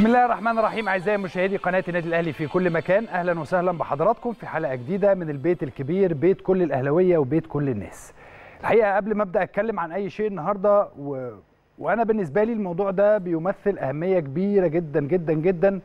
بسم الله الرحمن الرحيم اعزائي مشاهدي قناه النادي الاهلي في كل مكان اهلا وسهلا بحضراتكم في حلقه جديده من البيت الكبير بيت كل الاهلاويه وبيت كل الناس الحقيقه قبل ما ابدا اتكلم عن اي شيء النهارده و... وانا بالنسبه لي الموضوع ده بيمثل اهميه كبيره جدا جدا جدا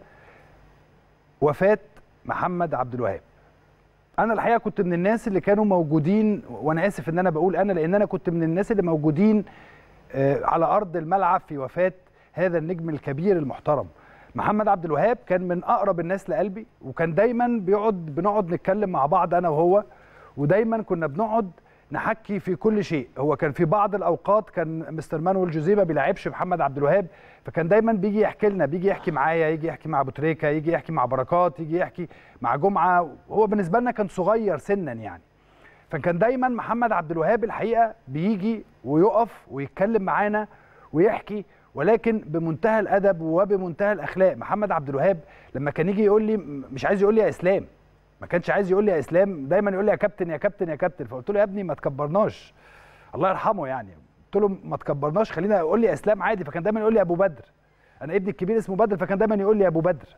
وفاه محمد عبد الوهاب انا الحقيقه كنت من الناس اللي كانوا موجودين وانا اسف ان انا بقول انا لان انا كنت من الناس اللي موجودين على ارض الملعب في وفاه هذا النجم الكبير المحترم محمد عبد الوهاب كان من اقرب الناس لقلبي وكان دايما بيقعد بنقعد نتكلم مع بعض انا وهو ودايما كنا بنقعد نحكي في كل شيء هو كان في بعض الاوقات كان مستر مانويل جوزيه ما بيلعبش محمد عبد الوهاب فكان دايما بيجي يحكي لنا بيجي يحكي معايا يجي يحكي مع ابو تريكه يجي يحكي مع بركات يجي يحكي مع جمعه هو بالنسبه لنا كان صغير سنا يعني فكان دايما محمد عبد الوهاب الحقيقه بيجي ويقف ويتكلم معانا ويحكي ولكن بمنتهى الادب وبمنتهى الاخلاق محمد عبد الوهاب لما كان يجي يقول لي مش عايز يقول لي يا اسلام ما كانش عايز يقول لي يا اسلام دايما يقول لي يا كابتن يا كابتن يا كابتن فقلت له يا ابني ما تكبرناش الله يرحمه يعني قلت له ما تكبرناش خلينا يقول لي يا اسلام عادي فكان دايما يقول لي ابو بدر انا ابني الكبير اسمه بدر فكان دايما يقول لي ابو بدر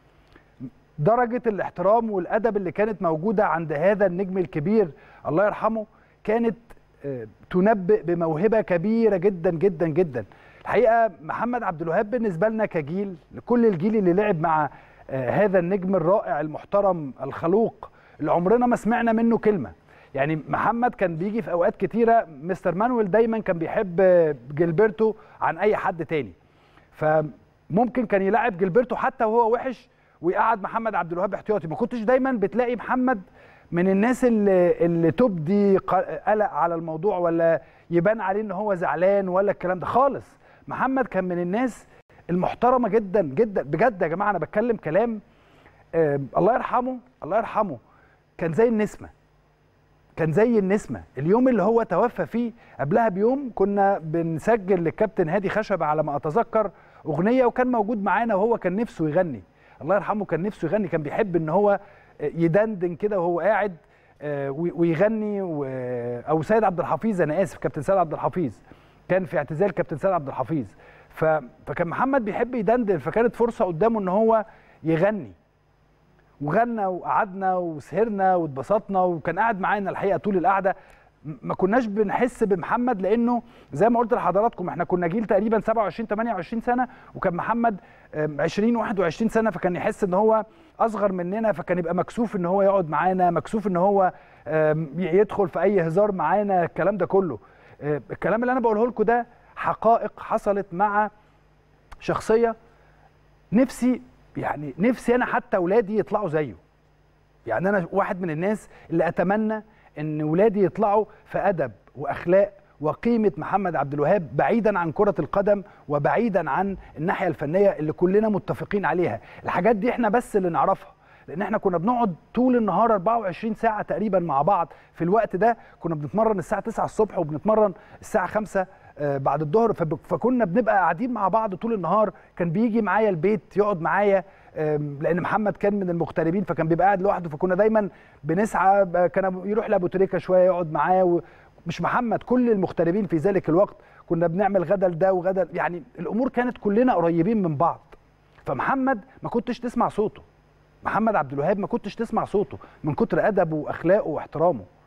درجه الاحترام والادب اللي كانت موجوده عند هذا النجم الكبير الله يرحمه كانت تنبئ بموهبه كبيره جدا جدا جدا الحقيقه محمد عبد الوهاب بالنسبه لنا كجيل لكل الجيل اللي لعب مع هذا النجم الرائع المحترم الخلوق اللي عمرنا ما سمعنا منه كلمه يعني محمد كان بيجي في اوقات كتيره مستر مانويل دايما كان بيحب جilberto عن اي حد تاني فممكن كان يلعب جilberto حتى وهو وحش ويقعد محمد عبد الوهاب احتياطي ما كنتش دايما بتلاقي محمد من الناس اللي, اللي تبدي قلق على الموضوع ولا يبان عليه ان هو زعلان ولا الكلام ده خالص محمد كان من الناس المحترمه جدا جدا بجد يا جماعه انا بتكلم كلام آه الله يرحمه الله يرحمه كان زي النسمه كان زي النسمه اليوم اللي هو توفى فيه قبلها بيوم كنا بنسجل للكابتن هادي خشبه على ما اتذكر اغنيه وكان موجود معانا وهو كان نفسه يغني الله يرحمه كان نفسه يغني كان بيحب ان هو يدندن كده وهو قاعد ويغني او سيد عبد الحفيظ انا اسف كابتن سيد عبد الحفيظ كان في اعتزال كابتن سيد عبد الحفيظ فكان محمد بيحب يدندن فكانت فرصه قدامه ان هو يغني وغنى وقعدنا وسهرنا واتبسطنا وكان قاعد معانا الحقيقه طول القعده ما كناش بنحس بمحمد لانه زي ما قلت لحضراتكم احنا كنا جيل تقريبا 27 28 سنه وكان محمد 20 21 سنه فكان يحس ان هو اصغر مننا فكان يبقى مكسوف ان هو يقعد معانا مكسوف ان هو يدخل في اي هزار معانا الكلام ده كله الكلام اللي انا بقوله لكم ده حقائق حصلت مع شخصيه نفسي يعني نفسي انا حتى اولادي يطلعوا زيه يعني انا واحد من الناس اللي اتمنى ان ولادي يطلعوا في ادب واخلاق وقيمه محمد عبد الوهاب بعيدا عن كره القدم وبعيدا عن الناحيه الفنيه اللي كلنا متفقين عليها الحاجات دي احنا بس اللي نعرفها لان احنا كنا بنقعد طول النهار 24 ساعه تقريبا مع بعض في الوقت ده كنا بنتمرن الساعه 9 الصبح وبنتمرن الساعه 5 بعد الظهر فكنا بنبقى قاعدين مع بعض طول النهار كان بيجي معايا البيت يقعد معايا لان محمد كان من المغتربين فكان بيبقى قاعد لوحده فكنا دايما بنسعى كان يروح لابو تريكه شويه يقعد معاه مش محمد كل المغتربين في ذلك الوقت كنا بنعمل غدا لده وغدا يعني الامور كانت كلنا قريبين من بعض فمحمد ما كنتش تسمع صوته محمد عبد الوهاب ما كنتش تسمع صوته من كتر ادبه واخلاقه واحترامه